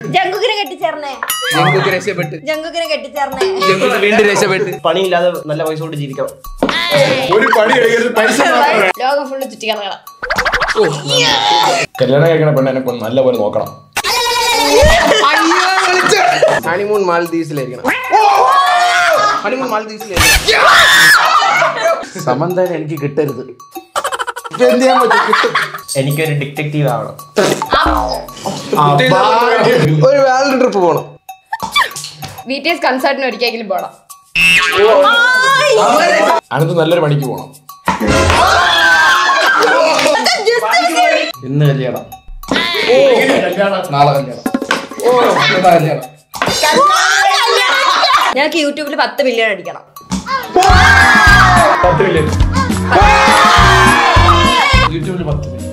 ജങ്കുക്കിനെ കെട്ടിച്ചേർന്നേ ജങ്കുക്ക് രക്ഷപ്പെട്ട് ജങ്കുക്കിനെ കെട്ടിച്ചേർന്നേ ജങ്കുക്ക് വീണ്ടും രക്ഷപ്പെട്ട് പണിയില്ലാതെ നല്ല പൈസ കൊണ്ട് ജീവിക്കാം ഒരു പണി കഴിക്കരുത് പൈസ മാത്രം ലോകം ഫുള്ള് ചുറ്റി കറങ്ങണം കല്യാണം കഴിക്കണ പെണ്ണ് എന്നെ കൊണ്ട് നല്ലപോലെ നോക്കണം ഹണിമൂൺ മാൽദീവ്സിലായിരിക്കണം ഹണിമൂൺ മാൽദീവ്സിലായിരിക്കണം സമന്തനെ എനിക്ക് കിട്ടരുത് ഇപ്പൊ എന്ത് ചെയ്യാൻ പറ്റും കിട്ടും എനിക്കൊരു ഡിറ്റക്റ്റീവ് ആവണം ഒരു വേൾഡ് ട്രിപ്പ് പോകണം ബി ടി എസ് കൺസേർട്ടിന് ഒരിക്കലെങ്കിലും പോണം അനന്ത് നല്ലൊരു പണിക്ക് പോകണം ഇന്ന് കല്യാണം നാളെ കല്യാണം ഓ എന്താ കല്യാണം ഞങ്ങൾക്ക് യൂട്യൂബിൽ പത്ത് മില്യൺ അടിക്കണം പത്ത് മില്യൺ യൂട്യൂബിൽ പത്ത് മില്യൺ